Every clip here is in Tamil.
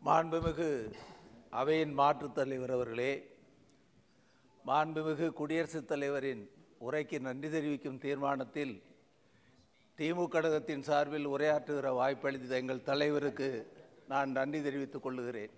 மாண்புமிகு அவையின் மாற்றுத் தலைவர் அவர்களே மாண்புமிகு குடியரசுத் தலைவரின் உரைக்கு நன்றி தெரிவிக்கும் தீர்மானத்தில் திமுக கழகத்தின் சார்பில் உரையாற்றுகிற வாய்ப்பளித்த எங்கள் தலைவருக்கு நான் நன்றி தெரிவித்துக் கொள்ளுகிறேன்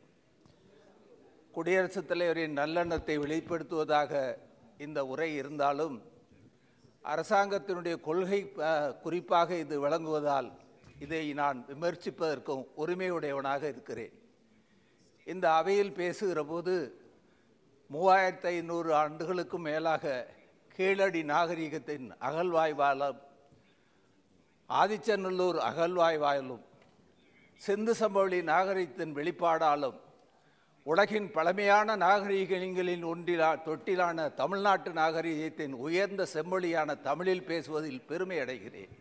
குடியரசுத் தலைவரின் நல்லெண்ணத்தை வெளிப்படுத்துவதாக இந்த உரை இருந்தாலும் அரசாங்கத்தினுடைய கொள்கை அஹ், குறிப்பாக இது விளங்குவதால் இதை நான் விமர்சிப்பதற்கும் உரிமையுடையவனாக இருக்கிறேன் இந்த அவையில் பேசுகிற போது மூவாயிரத்து ஐநூறு ஆண்டுகளுக்கும் மேலாக கீழடி நாகரிகத்தின் அகழ்வாய்வாலும் ஆதிச்சநல்லூர் அகழ்வாய்வாயிலும் சிந்து சம்பவளி நாகரிகத்தின் வெளிப்பாடாலும் உலகின் பழமையான நாகரிகங்களின் ஒன்றிலா தொட்டிலான தமிழ்நாட்டு நாகரிகத்தின் உயர்ந்த செம்மொழியான தமிழில் பேசுவதில் பெருமை அடைகிறேன்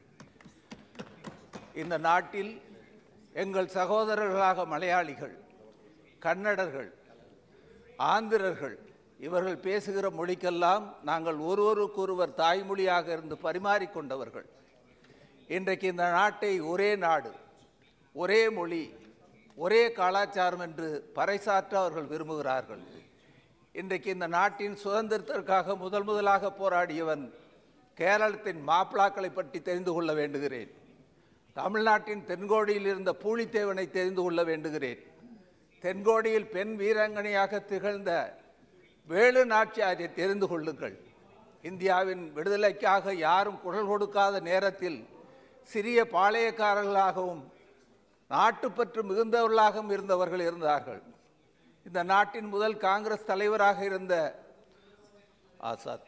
இந்த நாட்டில் எங்கள் சகோதரர்களாக மலையாளிகள் கன்னடர்கள் ஆந்திரர்கள் இவர்கள் பேசுகிற மொழிக்கெல்லாம் நாங்கள் ஒருவருக்கொருவர் தாய்மொழியாக இருந்து பரிமாறிக்கொண்டவர்கள் இன்றைக்கு இந்த நாட்டை ஒரே நாடு ஒரே மொழி ஒரே கலாச்சாரம் என்று பறைசாற்ற அவர்கள் விரும்புகிறார்கள் இன்றைக்கு இந்த நாட்டின் சுதந்திரத்திற்காக முதல் முதலாக போராடியவன் கேரளத்தின் மாப்பிளாக்களை பற்றி தெரிந்து கொள்ள வேண்டுகிறேன் தமிழ்நாட்டின் தென்கோடியில் இருந்த பூலித்தேவனை தெரிந்து கொள்ள வேண்டுகிறேன் தென்கோடியில் பெண் வீராங்கனையாக திகழ்ந்த வேலு நாச்சியாரை தெரிந்து கொள்ளுங்கள் இந்தியாவின் விடுதலைக்காக யாரும் குரல் கொடுக்காத நேரத்தில் சிறிய பாளையக்காரர்களாகவும் நாட்டுப்பற்று மிகுந்தவர்களாகவும் இருந்தவர்கள் இருந்தார்கள் இந்த நாட்டின் முதல் காங்கிரஸ் தலைவராக இருந்த ஆசாத்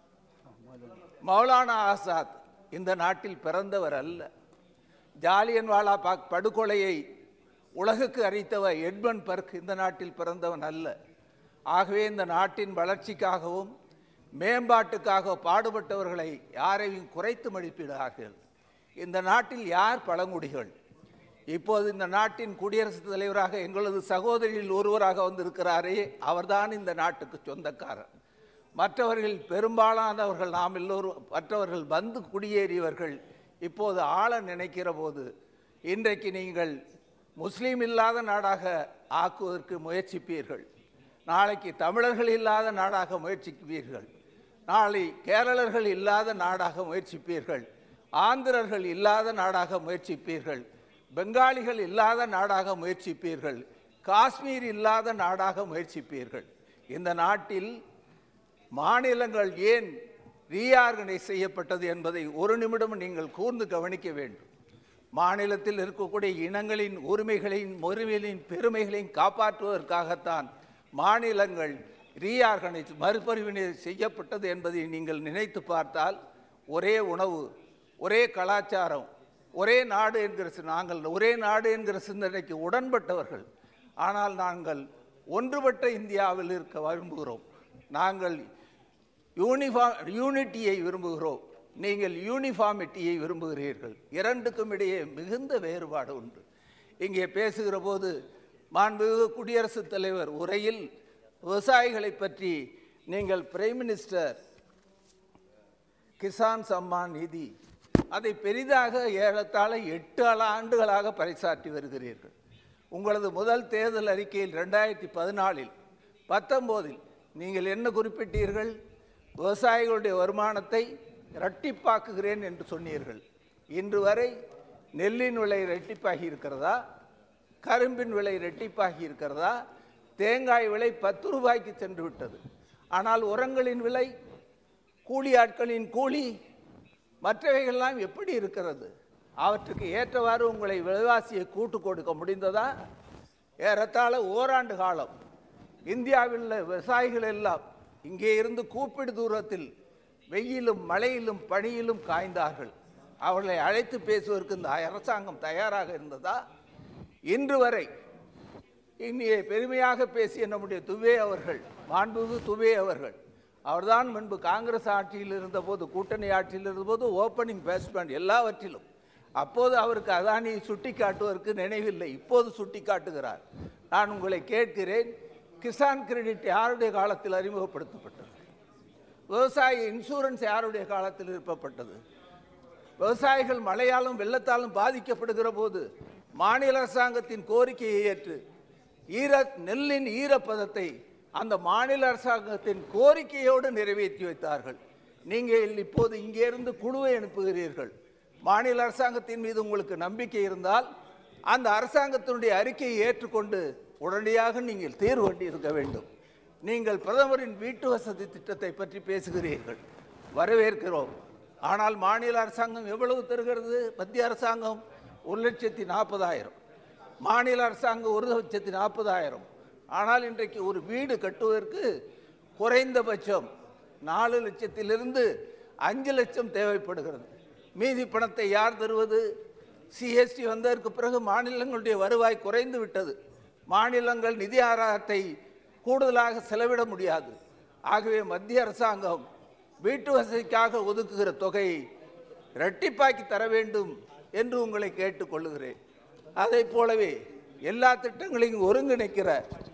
மௌலானா ஆசாத் இந்த நாட்டில் பிறந்தவர் அல்ல ஜாலியன்வாலா பாக் படுகொலையை உலகுக்கு அறித்தவர் எட்மன் பர்க் இந்த நாட்டில் பிறந்தவன் அல்ல ஆகவே இந்த நாட்டின் வளர்ச்சிக்காகவும் மேம்பாட்டுக்காக பாடுபட்டவர்களை யாரையும் குறைத்து மதிப்பிடார்கள் இந்த நாட்டில் யார் பழங்குடிகள் இப்போது இந்த நாட்டின் குடியரசுத் தலைவராக எங்களது சகோதரியில் ஒருவராக வந்திருக்கிறாரே அவர்தான் இந்த நாட்டுக்கு சொந்தக்காரர் மற்றவர்கள் பெரும்பாலானவர்கள் நாம் எல்லோரும் மற்றவர்கள் வந்து குடியேறியவர்கள் இப்போது ஆள நினைக்கிற போது இன்றைக்கு நீங்கள் முஸ்லீம் இல்லாத நாடாக ஆக்குவதற்கு முயற்சிப்பீர்கள் நாளைக்கு தமிழர்கள் இல்லாத நாடாக முயற்சிப்பீர்கள் நாளை கேரளர்கள் இல்லாத நாடாக முயற்சிப்பீர்கள் ஆந்திரர்கள் இல்லாத நாடாக முயற்சிப்பீர்கள் பெங்காலிகள் இல்லாத நாடாக முயற்சிப்பீர்கள் காஷ்மீர் இல்லாத நாடாக முயற்சிப்பீர்கள் இந்த நாட்டில் மாநிலங்கள் ஏன் ரீஆர்கனைஸ் செய்யப்பட்டது என்பதை ஒரு நிமிடம் நீங்கள் கூர்ந்து கவனிக்க வேண்டும் மாநிலத்தில் இருக்கக்கூடிய இனங்களின் உரிமைகளின் உரிமைகளின் பெருமைகளையும் காப்பாற்றுவதற்காகத்தான் மாநிலங்கள் ரீஆர்கனைஸ் மறுபரிவினை செய்யப்பட்டது என்பதை நீங்கள் நினைத்து பார்த்தால் ஒரே உணவு ஒரே கலாச்சாரம் ஒரே நாடு என்கிற சி- நாங்கள் ஒரே நாடு என்கிற சிந்தனைக்கு உடன்பட்டவர்கள் ஆனால் நாங்கள் ஒன்றுபட்ட இந்தியாவில் இருக்க விரும்புகிறோம் நாங்கள் யூனிஃபார்ம் யூனிட்டியை விரும்புகிறோம் நீங்கள் யூனிஃபார்மிட்டியை விரும்புகிறீர்கள் இரண்டுக்கும் இடையே மிகுந்த வேறுபாடு உண்டு இங்கே பேசுகிற போது மாண்புமிகு குடியரசுத் தலைவர் உரையில் விவசாயிகளை பற்றி நீங்கள் பிரைம் மினிஸ்டர் கிசான் சம்மான் நிதி அதை பெரிதாக ஏறத்தாழ எட்டு ஆண்டுகளாக பறைசாற்றி வருகிறீர்கள் உங்களது முதல் தேர்தல் அறிக்கையில் ரெண்டாயிரத்தி பதினாலில் பத்தொம்போதில் நீங்கள் என்ன குறிப்பிட்டீர்கள் விவசாயிகளுடைய வருமானத்தை இரட்டிப்பாக்குகிறேன் என்று சொன்னீர்கள் இன்று வரை நெல்லின் விலை இரட்டிப்பாகி இருக்கிறதா கரும்பின் விலை இரட்டிப்பாகி இருக்கிறதா தேங்காய் விலை பத்து ரூபாய்க்கு சென்று விட்டது ஆனால் உரங்களின் விலை கூலி ஆட்களின் கூலி மற்றவைகள்லாம் எப்படி இருக்கிறது அவற்றுக்கு ஏற்றவாறு உங்களை விலைவாசியை கூட்டு கொடுக்க முடிந்ததா ஏறத்தாழ ஓராண்டு காலம் இந்தியாவில் உள்ள விவசாயிகள் எல்லாம் இங்கே இருந்து கூப்பிடு தூரத்தில் வெயிலும் மழையிலும் பனியிலும் காய்ந்தார்கள் அவர்களை அழைத்து பேசுவதற்கு இந்த அரசாங்கம் தயாராக இருந்ததா இன்று வரை இங்கே பெருமையாக பேசிய நம்முடைய துவே அவர்கள் மாண்புமிகு துவே அவர்கள் அவர்தான் முன்பு காங்கிரஸ் ஆட்சியில் இருந்தபோது கூட்டணி ஆட்சியில் இருந்தபோது ஓப்பனிங் பேட்ஸ்மேன் எல்லாவற்றிலும் அப்போது அவருக்கு அதானியை சுட்டி காட்டுவதற்கு நினைவில்லை இப்போது சுட்டி காட்டுகிறார் நான் உங்களை கேட்கிறேன் கிசான் கிரெடிட் யாருடைய காலத்தில் அறிமுகப்படுத்தப்பட்டது விவசாய இன்சூரன்ஸ் யாருடைய காலத்தில் இருப்பப்பட்டது விவசாயிகள் மழையாலும் வெள்ளத்தாலும் பாதிக்கப்படுகிற போது மாநில அரசாங்கத்தின் கோரிக்கையை ஏற்று ஈர நெல்லின் ஈரப்பதத்தை அந்த மாநில அரசாங்கத்தின் கோரிக்கையோடு நிறைவேற்றி வைத்தார்கள் நீங்கள் இப்போது இங்கே இருந்து குழுவை அனுப்புகிறீர்கள் மாநில அரசாங்கத்தின் மீது உங்களுக்கு நம்பிக்கை இருந்தால் அந்த அரசாங்கத்தினுடைய அறிக்கையை ஏற்றுக்கொண்டு உடனடியாக நீங்கள் தீர்வு கண்டி இருக்க வேண்டும் நீங்கள் பிரதமரின் வீட்டு வசதி திட்டத்தை பற்றி பேசுகிறீர்கள் வரவேற்கிறோம் ஆனால் மாநில அரசாங்கம் எவ்வளவு தருகிறது மத்திய அரசாங்கம் ஒரு லட்சத்தி நாற்பதாயிரம் மாநில அரசாங்கம் ஒரு லட்சத்தி நாற்பதாயிரம் ஆனால் இன்றைக்கு ஒரு வீடு கட்டுவதற்கு குறைந்தபட்சம் நாலு லட்சத்திலிருந்து அஞ்சு லட்சம் தேவைப்படுகிறது மீதி பணத்தை யார் தருவது சிஎஸ்டி வந்ததற்கு பிறகு மாநிலங்களுடைய வருவாய் குறைந்து விட்டது மாநிலங்கள் நிதி ஆதாரத்தை கூடுதலாக செலவிட முடியாது ஆகவே மத்திய அரசாங்கம் வீட்டு வசதிக்காக ஒதுக்குகிற தொகையை இரட்டிப்பாக்கி தர வேண்டும் என்று உங்களை கேட்டுக்கொள்ளுகிறேன் அதைப் போலவே எல்லா திட்டங்களையும் ஒருங்கிணைக்கிற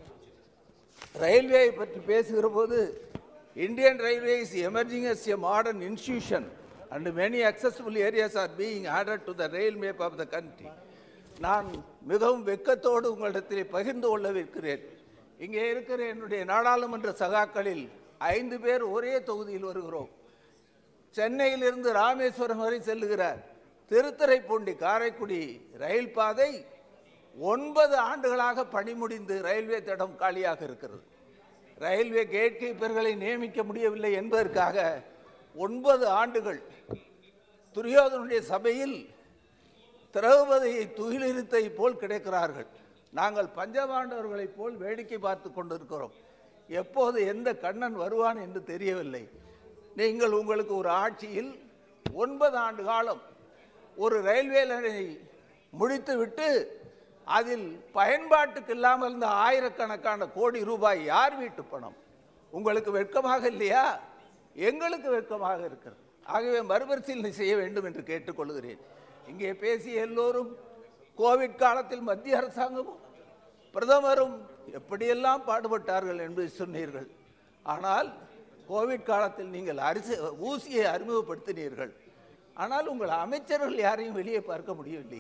ரயில்வேயை பற்றி பேசுகிற போது Indian railway is emerging as a modern institution and many accessible areas are being added to the rail map of the country நான் மிகவும் வெட்கத்தோடு உங்களிடத்தில் பகிர்ந்து கொள்ளவிருக்கிறேன் இங்கே இருக்கிற என்னுடைய நாடாளுமன்ற சகாக்களில் ஐந்து பேர் ஒரே தொகுதியில் வருகிறோம் சென்னையிலிருந்து ராமேஸ்வரம் வரை செல்லுகிற திருத்துறைப்பூண்டி காரைக்குடி ரயில் பாதை ஒன்பது ஆண்டுகளாக பணி முடிந்து ரயில்வே தடம் காலியாக இருக்கிறது ரயில்வே கேட் கீப்பர்களை நியமிக்க முடியவில்லை என்பதற்காக ஒன்பது ஆண்டுகள் துரியோதனுடைய சபையில் திரௌபதியை துயிலிருத்தை போல் கிடைக்கிறார்கள் நாங்கள் பஞ்சபாண்டவர்களைப் போல் வேடிக்கை பார்த்து கொண்டிருக்கிறோம் எப்போது எந்த கண்ணன் வருவான் என்று தெரியவில்லை நீங்கள் உங்களுக்கு ஒரு ஆட்சியில் ஒன்பது ஆண்டு காலம் ஒரு ரயில்வே லைனை முடித்துவிட்டு அதில் பயன்பாட்டுக்கு இல்லாமல் இருந்த ஆயிரக்கணக்கான கோடி ரூபாய் யார் வீட்டு பணம் உங்களுக்கு வெட்கமாக இல்லையா எங்களுக்கு வெட்கமாக இருக்கிறது ஆகவே மறுபரிசீலனை செய்ய வேண்டும் என்று கேட்டுக்கொள்கிறேன் இங்கே பேசிய எல்லோரும் கோவிட் காலத்தில் மத்திய அரசாங்கமும் பிரதமரும் எப்படியெல்லாம் பாடுபட்டார்கள் என்று சொன்னீர்கள் ஆனால் கோவிட் காலத்தில் நீங்கள் அரிசி ஊசியை அறிமுகப்படுத்தினீர்கள் ஆனால் உங்கள் அமைச்சர்கள் யாரையும் வெளியே பார்க்க முடியவில்லை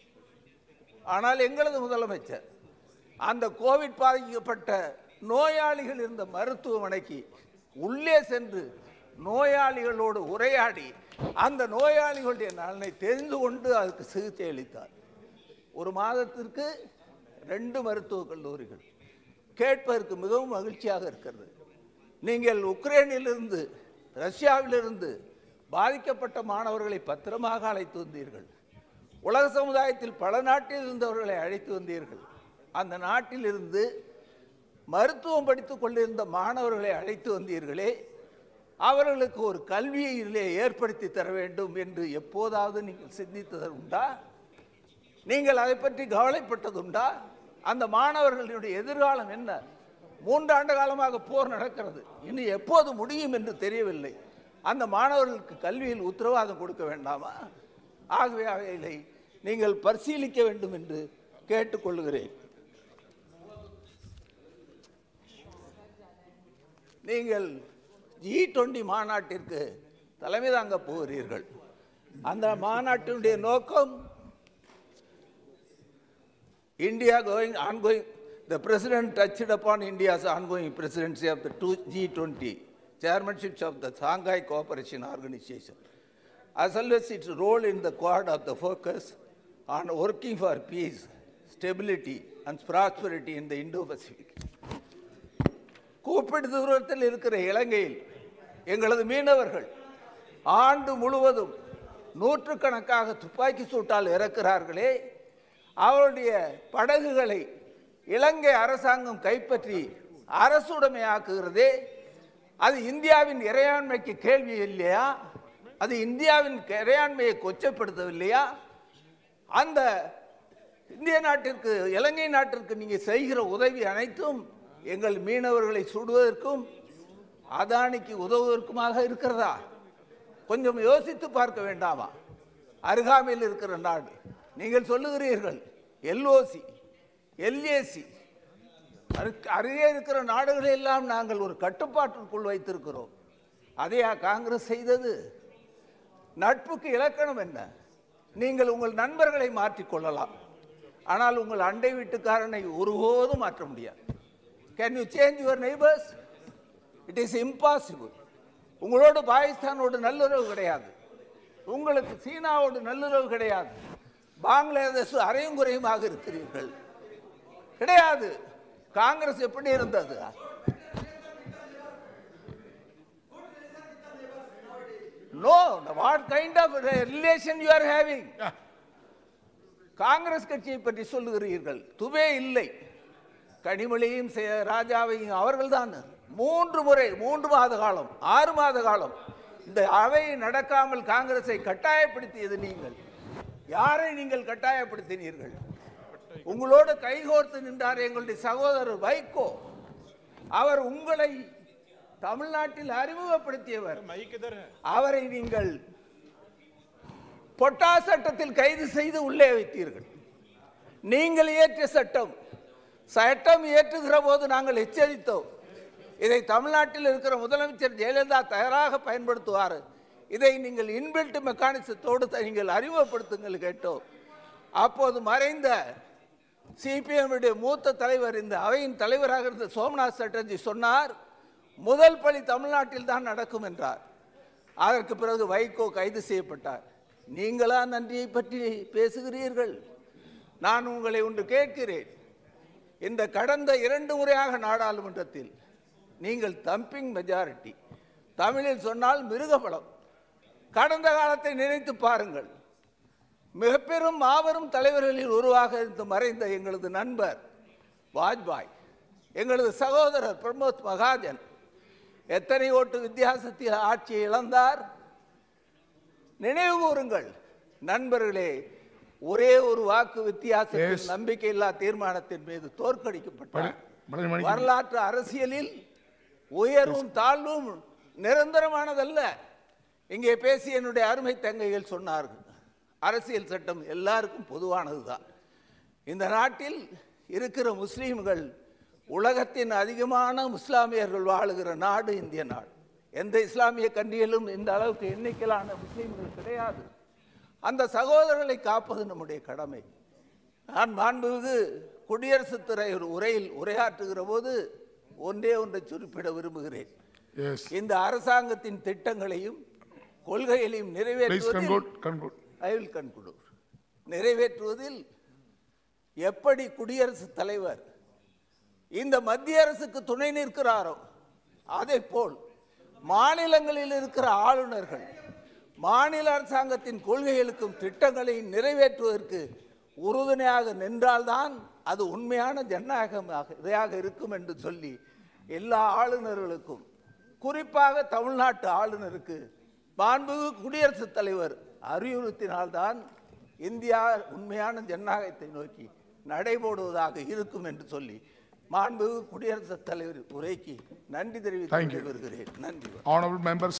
ஆனால் எங்களது முதலமைச்சர் அந்த கோவிட் பாதிக்கப்பட்ட நோயாளிகள் இருந்த மருத்துவமனைக்கு உள்ளே சென்று நோயாளிகளோடு உரையாடி அந்த நோயாளிகளுடைய நலனை தெரிந்து கொண்டு அதுக்கு சிகிச்சை அளித்தார் ஒரு மாதத்திற்கு ரெண்டு மருத்துவக் கல்லூரிகள் கேட்பதற்கு மிகவும் மகிழ்ச்சியாக இருக்கிறது நீங்கள் உக்ரைனிலிருந்து ரஷ்யாவிலிருந்து பாதிக்கப்பட்ட மாணவர்களை பத்திரமாக அழைத்து வந்தீர்கள் உலக சமுதாயத்தில் பல நாட்டில் இருந்தவர்களை அழைத்து வந்தீர்கள் அந்த நாட்டிலிருந்து மருத்துவம் படித்துக் கொண்டிருந்த மாணவர்களை அழைத்து வந்தீர்களே அவர்களுக்கு ஒரு கல்வியிலே ஏற்படுத்தி தர வேண்டும் என்று எப்போதாவது நீங்கள் சிந்தித்தது உண்டா நீங்கள் அதை பற்றி கவலைப்பட்டதுண்டா அந்த மாணவர்களுடைய எதிர்காலம் என்ன மூன்றாண்டு காலமாக போர் நடக்கிறது இன்னும் எப்போது முடியும் என்று தெரியவில்லை அந்த மாணவர்களுக்கு கல்வியில் உத்தரவாதம் கொடுக்க வேண்டாமா ஆகவே அவைகளை நீங்கள் பரிசீலிக்க வேண்டும் என்று கேட்டுக்கொள்கிறேன் நீங்கள் ஜி டுவெண்டி மாநாட்டிற்கு தலைமை தாங்க போகிறீர்கள் அந்த மாநாட்டினுடைய நோக்கம் India going ongoing, the president touched upon India's ongoing presidency of the two G20 chairmanships of the Shanghai Cooperation Organization, as well as its role in the quad of the focus on working for peace, stability, and prosperity in the Indo-Pacific. கூப்பிடு தூரத்தில் இருக்கிற இலங்கையில் எங்களது மீனவர்கள் ஆண்டு முழுவதும் நூற்றுக்கணக்காக துப்பாக்கி சூட்டால் இறக்கிறார்களே அவருடைய படகுகளை இலங்கை அரசாங்கம் கைப்பற்றி அரசுடைமையாக்குகிறதே அது இந்தியாவின் இறையாண்மைக்கு கேள்வி இல்லையா அது இந்தியாவின் இறையாண்மையை கொச்சப்படுத்தவில்லையா அந்த இந்திய நாட்டிற்கு இலங்கை நாட்டிற்கு நீங்கள் செய்கிற உதவி அனைத்தும் எங்கள் மீனவர்களை சுடுவதற்கும் அதானிக்கு உதவுவதற்குமாக இருக்கிறதா கொஞ்சம் யோசித்து பார்க்க வேண்டாமா அருகாமையில் இருக்கிற நாடு நீங்கள் சொல்லுகிறீர்கள் எல்ஓசி எல்ஏசி அருகே இருக்கிற நாடுகளை எல்லாம் நாங்கள் ஒரு கட்டுப்பாட்டிற்குள் வைத்திருக்கிறோம் அதையா காங்கிரஸ் செய்தது நட்புக்கு இலக்கணம் என்ன நீங்கள் உங்கள் நண்பர்களை மாற்றிக்கொள்ளலாம் ஆனால் உங்கள் அண்டை வீட்டுக்காரனை ஒருபோதும் மாற்ற முடியாது can you change your neighbours it is impossible உங்களோடு பாகிஸ்தானோடு நல்லுறவு கிடையாது உங்களுக்கு சீனாவோடு நல்லுறவு கிடையாது பங்களாதேஷ் அரையும் குறையுமாக இருக்கிறீர்கள் கிடையாது காங்கிரஸ் எப்படி இருந்தது no what kind of relation you are having Congress கட்சியை பற்றி சொல்லுகிறீர்கள் துவே இல்லை கனிமொழியும் செ- ராஜாவையும் அவர்கள்தான் மூன்று முறை மூன்று மாத காலம் ஆறு மாத காலம் இந்த அவை நடக்காமல் காங்கிரஸை கட்டாயப்படுத்தியது நீங்கள் யாரை நீங்கள் கட்டாயப்படுத்தினீர்கள் உங்களோடு கைகோர்த்து நின்றார் எங்களுடைய சகோதரர் வைகோ அவர் உங்களை தமிழ்நாட்டில் அறிமுகப்படுத்தியவர் அவரை நீங்கள் பொட்டா சட்டத்தில் கைது செய்து உள்ளே வைத்தீர்கள் நீங்கள் இயற்றிய சட்டம் சட்டம் இயற்றுகிற போது நாங்கள் எச்சரித்தோம் இதை தமிழ்நாட்டில் இருக்கிற முதலமைச்சர் ஜெயலலிதா தயாராக பயன்படுத்துவார் இதை நீங்கள் இன்பில்ட் மெக்கானிசத்தோடு த- நீங்கள் அறிமுகப்படுத்துங்கள் கேட்டோம் அப்போது மறைந்த சிபிஎம் மூத்த தலைவர் இந்த அவையின் தலைவராக இருந்த சோமநாத் சட்டர்ஜி சொன்னார் முதல் பழி தமிழ்நாட்டில் தான் நடக்கும் என்றார் அதற்கு பிறகு வைகோ கைது செய்யப்பட்டார் நீங்களா நன்றியை பற்றி பேசுகிறீர்கள் நான் உங்களை ஒன்று கேட்கிறேன் இந்த கடந்த இரண்டு முறையாக நாடாளுமன்றத்தில் நீங்கள் தம்பிங் மெஜாரிட்டி தமிழில் சொன்னால் மிருகபலம் கடந்த காலத்தை நினைத்து பாருங்கள் மிக பெரும் மாபெரும் தலைவர்களில் உருவாக இருந்து மறைந்த எங்களது நண்பர் வாஜ்பாய் எங்களது சகோதரர் பிரமோத் மகாஜன் எத்தனை ஓட்டு வித்தியாசத்தில் ஆட்சியை இழந்தார் நினைவு கூறுங்கள் நண்பர்களே ஒரே ஒரு வாக்கு வித்தியாசத்தில் Yes. நம்பிக்கையில்லா தீர்மானத்தின் மீது தோற்கடிக்கப்பட்டார் பழனி மணி வரலாற்று அரசியலில் உயர்வும் தாழ்வும் நிரந்தரமானதல்ல இங்கே பேசிய என்னுடைய அருமை தங்கைகள் சொன்னார்கள் அரசியல் சட்டம் எல்லாருக்கும் பொதுவானதுதான் இந்த நாட்டில் இருக்கிற முஸ்லீம்கள் உலகத்தின் அதிகமான முஸ்லாமியர்கள் வாழுகிற நாடு இந்திய நாடு எந்த இஸ்லாமிய கண்ட்ரியிலும் இந்த அளவுக்கு எண்ணிக்கையிலான முஸ்லீம்கள் கிடையாது அந்த சகோதரர்களை காப்பது நம்முடைய கடமை நான் மாண்புமிகு குடியரசுத் தலைவர் உரையில் உரையாற்றுகிற போது ஒன்றே ஒன்றை குறிப்பிட விரும்புகிறேன் எஸ் இந்த அரசாங்கத்தின் திட்டங்களையும் கொள்கைகளையும் ப்ளீஸ் நிறைவேற்றுவதில் conclude conclude I will conclude நிறைவேற்றுவதில் எப்படி குடியரசுத் தலைவர் இந்த மத்திய அரசுக்கு துணை நிற்கிறாரோ அதே போல் மாநிலங்களில் இருக்கிற ஆளுநர்கள் மாநில அரசாங்கத்தின் கொள்கைகளுக்கும் திட்டங்களையும் நிறைவேற்றுவதற்கு உறுதுணையாக நின்றால்தான் அது உண்மையான ஜனநாயகமாக இதையாக இருக்கும் என்று சொல்லி எல்லா ஆளுநர்களுக்கும் குறிப்பாக தமிழ்நாட்டு ஆளுநருக்கு மாண்புமிகு குடியரசுத் தலைவர் அறிவுறுத்தினால்தான் இந்தியா உண்மையான ஜனநாயகத்தை நோக்கி நடைபோடுவதாக இருக்கும் என்று சொல்லி மாண்புமிகு குடியரசுத் தலைவர் உரைக்கு நன்றி Thank தெரிவித்து you. வருகிறேன் நன்றி honorable members